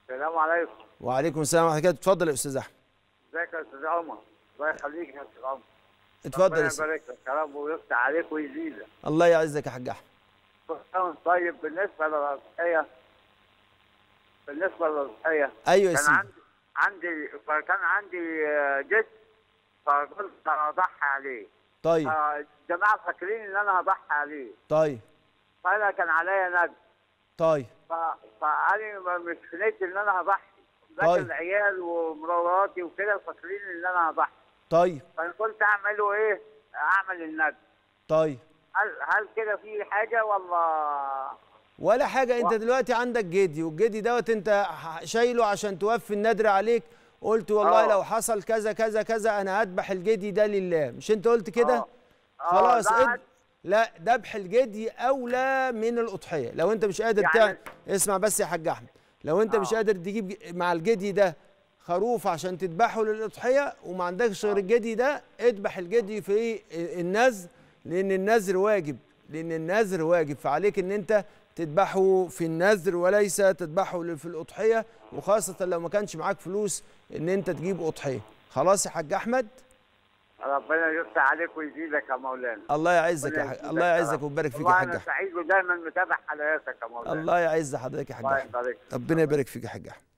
السلام عليكم وعليكم السلام ورحمه الله وبركاته اتفضل يا استاذ احمد ازيك يا استاذ عمر الله يخليك يا استاذ عمر اتفضل يا ربنا استاذ يبارك لك يا رب ويفتح عليك ويزيدك الله يعزك يا حاج احمد كل سنة وأنت طيب بالنسبه للأضحية بالنسبه للأضحية ايوه يا كان سيدي عندي عندي فكان عندي آه، جد فقلت هضحي عليه طيب الجماعه فاكرين ان انا هضحي عليه طيب فانا كان عليا ندم طيب ف- فانا ما- مش في نيتي ان انا هضحي لكن طيب. العيال ومراتي وكده فاكرين ان انا هضحي طيب فانا قلت اعمله ايه؟ اعمل الندم طيب هل هل كده في حاجه ولا ولا حاجه انت و- دلوقتي عندك جدي والجدي دوت انت ح- شايله عشان توفي النذر عليك قلت والله آه. لو حصل كذا كذا كذا انا هذبح الجدي ده لله مش انت قلت كده آه. آه، خلاص لا، اد... لا ذبح الجدي اولى من الاضحيه لو انت مش قادر يعني- تعمل اسمع بس يا حاج احمد لو انت مش آه. قادر تجيب ج- مع الجدي ده خروف عشان تذبحه للاضحيه وما عندكش غير الجدي ده اذبح الجدي في النذر لان النذر واجب لان النذر واجب فعليك ان انت تذبحه في النذر وليس تذبحه في الاضحيه وخاصه لو ما كانش معاك فلوس ان انت تجيب اضحيه خلاص يا حاج احمد ربنا يفتح عليك ويزيدك يا مولانا الله يعزك يا ربنا حاج يزيدك الله يا يعزك رب. ويبارك فيك يا والله حاج انا احمد سعيد ودايما متابع حلقاتك يا مولانا الله يعز حضرتك يا حاج الله احمد يبارك ربنا يبارك فيك يا حاج احمد